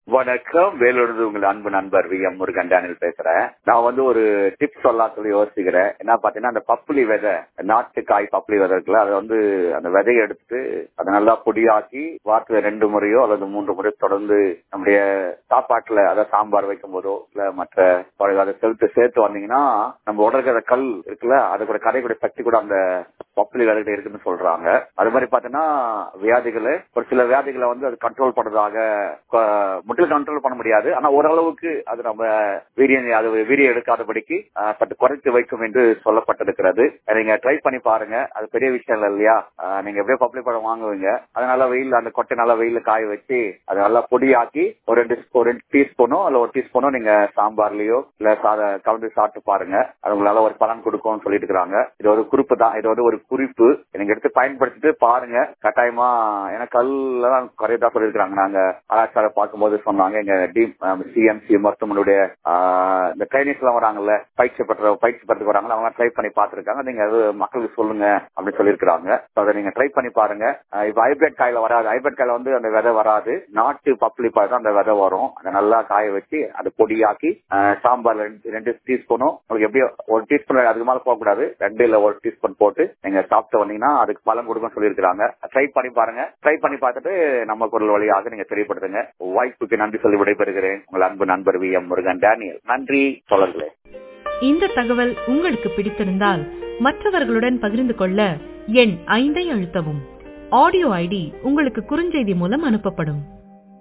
வணக்கம் வேலூர்ந்து உங்கள் அன்பு நண்பர் வி எம் முருகன் டேனில் பேசுறேன் நான் வந்து ஒரு டிப்ஸ் சொல்லலாம் சொல்லி யோசிக்கிறேன் என்ன பாத்தீங்கன்னா அந்த பப்புளி விதை நாட்டு காய் பப்புளி விதை இருக்குல்ல அதை வந்து அந்த விதையை எடுத்துட்டு அதை நல்லா பொடியாக்கி வாரத்துல ரெண்டு முறையோ அல்லது மூன்று முறையோ தொடர்ந்து நம்முடைய சாப்பாட்டுல அதாவது சாம்பார் வைக்கும் போதோ இல்ல மற்ற அதை செலுத்து சேர்த்து வந்தீங்கன்னா நம்ம உடற்கிற கல் இருக்குல்ல அது கூட கரை கூட சக்தி கூட அந்த பப்புளி விதைகிட்ட இருக்குன்னு சொல்றாங்க அது மாதிரி பாத்தீங்கன்னா வியாதிகளை ஒரு சில வியாதிகளை வந்து அது கண்ட்ரோல் பண்றதாக முற்றிலும் கண்ட்ரோல் பண்ண முடியாது ஆனா ஓரளவுக்கு அது நம்ம வீரியம் அது வீரியம் எடுக்காதபடிக்கு சற்று குறைத்து வைக்கும் என்று சொல்லப்பட்டிருக்கிறது நீங்க ட்ரை பண்ணி பாருங்க அது பெரிய விஷயம் இல்லை இல்லையா நீங்க எப்படியோ பப்ளிக் பழம் வாங்குவீங்க அதனால வெயில் அந்த கொட்டை நல்லா வெயில காய வச்சு அதை நல்லா பொடியாக்கி ஒரு ரெண்டு ஒரு ரெண்டு டீஸ்பூனோ இல்ல ஒரு டீஸ்பூனோ நீங்க சாம்பார்லயோ இல்ல சாத கலந்து சாப்பிட்டு பாருங்க அது உங்களால ஒரு பலன் கொடுக்கும்னு சொல்லிட்டு இருக்காங்க இது ஒரு குறிப்பு தான் இது வந்து ஒரு குறிப்பு நீங்க எடுத்து பயன்படுத்திட்டு பாருங்க கட்டாயமா ஏன்னா கல்லாம் குறையதா சொல்லியிருக்காங்க நாங்க கலாச்சார பார்க்கும்போது சொன்னாங்க எங்க டி சிஎம்சி மருத்துவமனையுடைய இந்த ட்ரைனிங்ஸ் எல்லாம் வராங்கல்ல பயிற்சி பெற்ற பயிற்சி பெற்று வராங்களா அவங்க ட்ரை பண்ணி பார்த்திருக்காங்க நீங்க அது மக்களுக்கு சொல்லுங்க அப்படின்னு சொல்லியிருக்காங்க அதை நீங்க ட்ரை பண்ணி பாருங்க இப்ப ஹைபிரிட் காயில வராது ஹைபிரிட் காயில வந்து அந்த விதை வராது நாட்டு பப்ளி பாய் தான் அந்த விதை வரும் அதை நல்லா காய வச்சு அதை பொடியாக்கி சாம்பார் ரெண்டு டீஸ்பூனும் உங்களுக்கு எப்படியோ ஒரு டீஸ்பூன் அதுக்கு மேல போகக்கூடாது ரெண்டு இல்ல ஒரு டீஸ்பூன் போட்டு நீங்க சாப்பிட்டு வந்தீங்கன்னா அதுக்கு பலன் கொடுக்கும் சொல்லியிருக்காங்க ட்ரை பண்ணி பாருங்க ட்ரை பண்ணி பார்த்துட்டு நம்ம குரல் வழியாக நீங்க தெரியப்படுத்துங்க வாய்ப்புக்கு நன்றி சொல்லி விடைபெறுகிறேன் உங்கள் அன்பு நண்பர் வி எம் முருகன் டேனியல் நன்றி தொடர்களே இந்த தகவல் உங்களுக்கு பிடித்திருந்தால் மற்றவர்களுடன் பகிர்ந்து கொள்ள எண் ஐந்தை அழுத்தவும் ஆடியோ ஐடி உங்களுக்கு குறுஞ்செய்தி மூலம் அனுப்பப்படும்